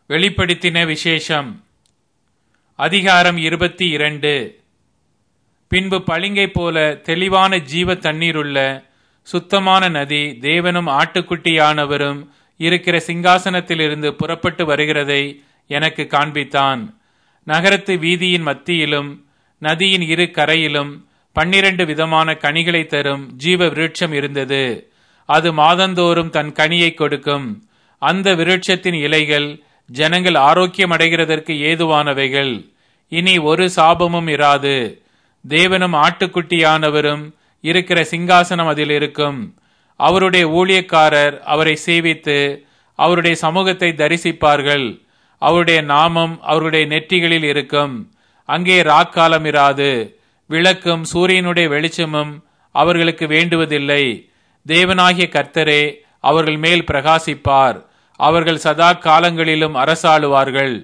வெளிப்படுத்தின விசேஷம் அதிகாரம் இருபத்தி இரண்டு பின்பு பளிங்கை போல தெளிவான ஜீவ தண்ணீருள்ள சுத்தமான நதி தேவனும் ஆட்டுக்குட்டியானவரும் இருக்கிற சிங்காசனத்திலிருந்து புறப்பட்டு வருகிறதை எனக்கு காண்பித்தான் நகரத்து வீதியின் மத்தியிலும் நதியின் இரு கரையிலும் பன்னிரண்டு விதமான கனிகளை தரும் ஜீவ விருட்சம் இருந்தது அது மாதந்தோறும் தன் கனியை கொடுக்கும் அந்த விருட்சத்தின் இலைகள் ஜனங்கள் ஆரோக்கியம் அடைகிறதற்கு ஏதுவானவைகள் இனி ஒரு சாபமும் இராது தேவனும் ஆட்டுக்குட்டியானவரும் இருக்கிற சிங்காசனம் அதில் இருக்கும் அவருடைய ஊழியக்காரர் அவரை சேவித்து அவருடைய சமூகத்தை தரிசிப்பார்கள் அவருடைய நாமம் அவருடைய நெற்றிகளில் இருக்கும் அங்கே ராக்காலம் இராது விளக்கும் சூரியனுடைய வெளிச்சமும் அவர்களுக்கு வேண்டுவதில்லை தேவனாகிய கர்த்தரே அவர்கள் மேல் பிரகாசிப்பார் அவர்கள் சதா காலங்களிலும் அரசாளுவார்கள்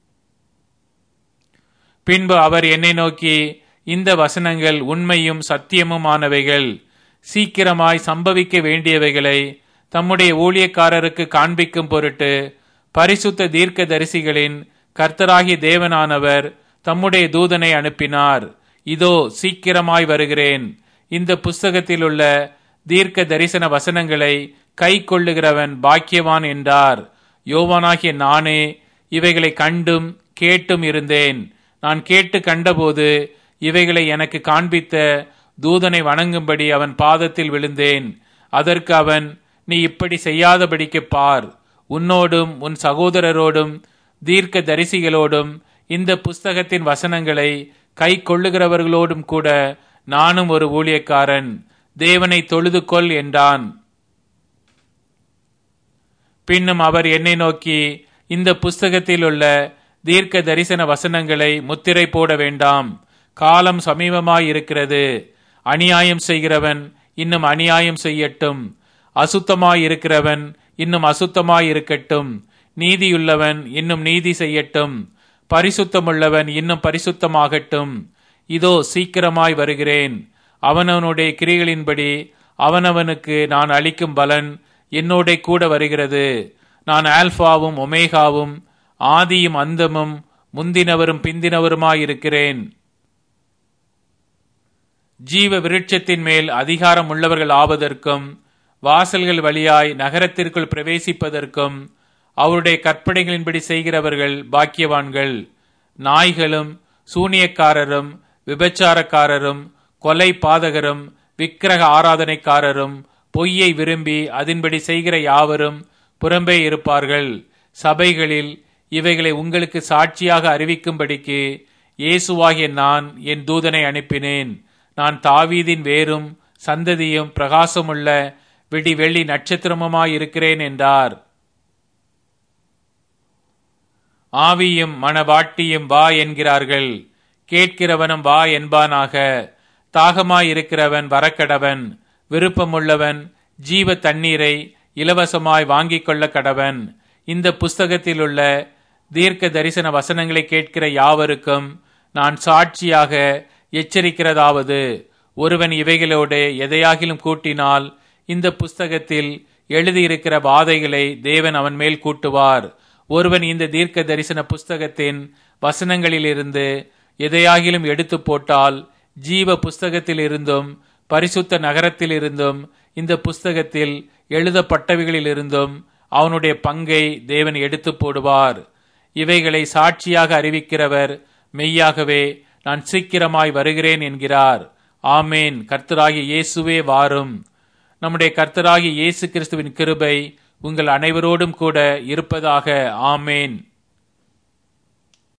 பின்பு அவர் என்னை நோக்கி இந்த வசனங்கள் உண்மையும் சத்தியமுமானவைகள் சீக்கிரமாய் சம்பவிக்க வேண்டியவைகளை தம்முடைய ஊழியக்காரருக்கு காண்பிக்கும் பொருட்டு பரிசுத்த தீர்க்க தரிசிகளின் கர்த்தராகிய தேவனானவர் தம்முடைய தூதனை அனுப்பினார் இதோ சீக்கிரமாய் வருகிறேன் இந்த புஸ்தகத்தில் உள்ள தீர்க்க தரிசன வசனங்களை கை கொள்ளுகிறவன் பாக்கியவான் என்றார் யோவானாகிய நானே இவைகளை கண்டும் கேட்டும் இருந்தேன் நான் கேட்டு கண்டபோது இவைகளை எனக்கு காண்பித்த தூதனை வணங்கும்படி அவன் பாதத்தில் விழுந்தேன் அதற்கு அவன் நீ இப்படி செய்யாதபடிக்கு பார் உன்னோடும் உன் சகோதரரோடும் தீர்க்க தரிசிகளோடும் இந்த புஸ்தகத்தின் வசனங்களை கை கொள்ளுகிறவர்களோடும் கூட நானும் ஒரு ஊழியக்காரன் தேவனை தொழுது கொள் என்றான் பின்னும் அவர் என்னை நோக்கி இந்த புஸ்தகத்தில் உள்ள தீர்க்க தரிசன வசனங்களை முத்திரை போட வேண்டாம் காலம் சமீபமாய் இருக்கிறது அநியாயம் செய்கிறவன் இன்னும் அநியாயம் செய்யட்டும் அசுத்தமாய் இருக்கிறவன் இன்னும் அசுத்தமாய் இருக்கட்டும் நீதியுள்ளவன் இன்னும் நீதி செய்யட்டும் பரிசுத்தமுள்ளவன் இன்னும் பரிசுத்தமாகட்டும் இதோ சீக்கிரமாய் வருகிறேன் அவனவனுடைய கிரிகளின்படி அவனவனுக்கு நான் அளிக்கும் பலன் என்னோட கூட வருகிறது நான் ஆல்பாவும் ஒமேகாவும் ஆதியும் அந்தமும் முந்தினவரும் பிந்தினவருமாயிருக்கிறேன் ஜீவ விருட்சத்தின் மேல் அதிகாரம் உள்ளவர்கள் ஆவதற்கும் வாசல்கள் வழியாய் நகரத்திற்குள் பிரவேசிப்பதற்கும் அவருடைய கற்பனைகளின்படி செய்கிறவர்கள் பாக்கியவான்கள் நாய்களும் சூனியக்காரரும் விபச்சாரக்காரரும் கொலை பாதகரும் விக்கிரக ஆராதனைக்காரரும் பொய்யை விரும்பி அதன்படி செய்கிற யாவரும் புறம்பே இருப்பார்கள் சபைகளில் இவைகளை உங்களுக்கு சாட்சியாக அறிவிக்கும்படிக்கு இயேசுவாகிய நான் என் தூதனை அனுப்பினேன் நான் தாவீதின் வேரும் சந்ததியும் பிரகாசமுள்ள விடி வெள்ளி நட்சத்திரமுமாயிருக்கிறேன் என்றார் ஆவியும் மனவாட்டியும் வா என்கிறார்கள் கேட்கிறவனும் வா என்பானாக தாகமாயிருக்கிறவன் வரக்கடவன் விருப்பமுள்ளவன் ஜீவ தண்ணீரை இலவசமாய் வாங்கிக் கொள்ள கடவன் இந்த புஸ்தகத்தில் உள்ள தீர்க்க தரிசன வசனங்களை கேட்கிற யாவருக்கும் நான் சாட்சியாக எச்சரிக்கிறதாவது ஒருவன் இவைகளோடு எதையாகிலும் கூட்டினால் இந்த புஸ்தகத்தில் எழுதியிருக்கிற வாதைகளை தேவன் அவன் மேல் கூட்டுவார் ஒருவன் இந்த தீர்க்க தரிசன புஸ்தகத்தின் வசனங்களிலிருந்து எதையாகிலும் எடுத்து போட்டால் ஜீவ புஸ்தகத்தில் இருந்தும் பரிசுத்த நகரத்தில் இருந்தும் இந்த புஸ்தகத்தில் எழுதப்பட்டவைகளில் இருந்தும் அவனுடைய பங்கை தேவன் எடுத்து போடுவார் இவைகளை சாட்சியாக அறிவிக்கிறவர் மெய்யாகவே நான் சீக்கிரமாய் வருகிறேன் என்கிறார் ஆமேன் கர்த்தராகிய இயேசுவே வாரும் நம்முடைய கர்த்தராகிய இயேசு கிறிஸ்துவின் கிருபை உங்கள் அனைவரோடும் கூட இருப்பதாக ஆமேன்